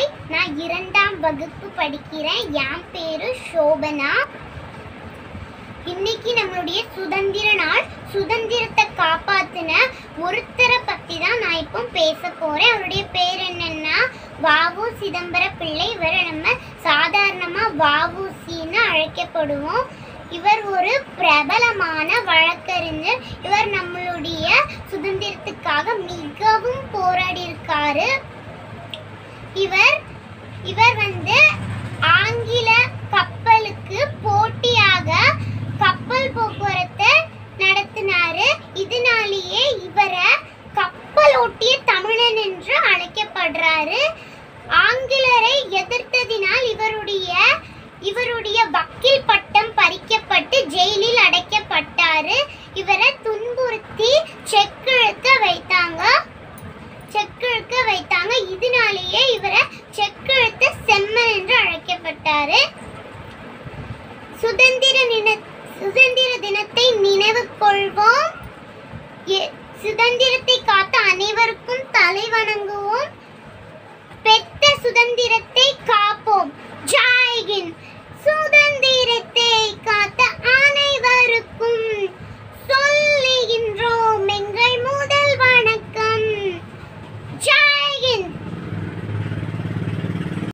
hi நான் இரண்டாம் வகுப்பு படிக்கிறேன் என் பேரு சோபனா இன்னைக்கு நம்மளுடைய சுதந்திர நாள் சுதந்திரத்தை காப்பாத்தின ஒருத்தரை பத்தி தான் நான் இப்போ பேச போறேன் அவருடைய பேர் என்னன்னா வாவு சிதம்பர பிள்ளை இவரை நம்ம சாதாரணமா வாவுசின்னு அழைக்கப்படுவோம் இவர் ஒரு பிரபலமான வழக்கறிஞர் இவர் நம்மளுடைய சுதந்திரத்துக்காக மிகவும் போராடி இருக்காரு இவர் இவர் வந்து ஆங்கில கப்பலுக்கு போட்டியாக கப்பல் போக்குவரத்தை நடத்தினாரு இதனாலேயே இவரை கப்பலோட்டிய தமிழன் என்று அழைக்கப்படுறாரு ஆங்கிலரை எதிர்த்ததினால் இவருடைய இவருடைய வக்கீல் பட்டம் பறிக்கப்பட்டு ஜெயிலில் அடைக்கப்பட்டாரு இவரை துன்புறுத்தி செக்கிழுக்க வைத்தாங்க செக்கிழுக்க வைத்தாங்க இதனாலேயே இவரை செக்கிழுத்த செம்மன் என்று அழைக்கப்பட்டாரு சுதந்திர தின சுதந்திர தினத்தை நினைவு கொள்வோம் எ- சுதந்திரத்தை காத்த அனைவருக்கும் தலை வணங்குவோம் பெற்ற சுதந்திரத்தை காப்போம் ஜாய்கின் சுதந்திர